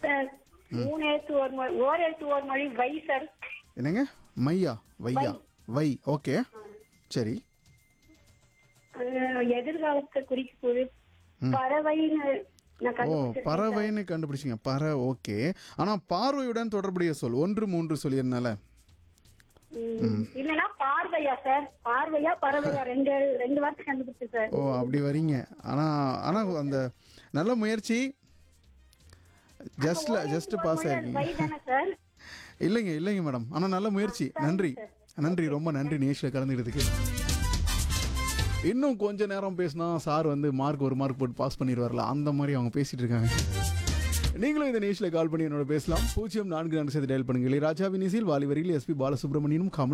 Sir மூணு எழுத்து ஒரு மொழி ஓர் எழுத்து ஒரு மொழி வை சார் என்னங்க மையா வையா வை ஓகே சரி அஹ், எதிர்காலத்தை குறிக்கக்கூடிய பறவைன்னு நான் ஓ கண்டுபிடிச்சிருக்கேன் பறவைன்னு கண்டுபிடிச்சிங்க பற ஓகே ஆனா பார்வையுடன் தொடர்புடைய சொல் ஒன்று மூன்று சொல்லியிருந்தால ம். இல்லைன்னா பார்வையா சார் பார்வையா பறவையா ரெண்டு ரெண்டு வார்த்தை கண்டுபிடிச்சு சார் ஓ அப்படி வரீங்க ஆனா ஆனா அந்த நல்ல முயற்சி ஜஸ்ட்ல ஜஸ்ட் பாஸ் ஆயிருக்கீங்க வை தானே சார் இல்லைங்க இல்லைங்க மேடம் ஆனா நல்ல முயற்சி நன்றி நன்றி ரொம்ப நன்றி நேஷில் கலந்துக்கிறதுக்கு இன்னும் கொஞ்ச நேரம் பேசினா சார் வந்து மார்க் ஒரு மார்க் போட்டு பாஸ் பண்ணிடுவார்ல அந்த மாதிரி அவங்க பேசிட்டு இருக்காங்க நீங்களும் இந்த நேஷில் கால் பண்ணி என்னோட பேசலாம் பூஜ்ஜியம் நான்கு நான்கு சேர்த்து டயல் பண்ணுங்க ராஜாவின் இசையில் வாலி வரியில் எஸ்பி பாலசுப்ரமணியனும் கமல்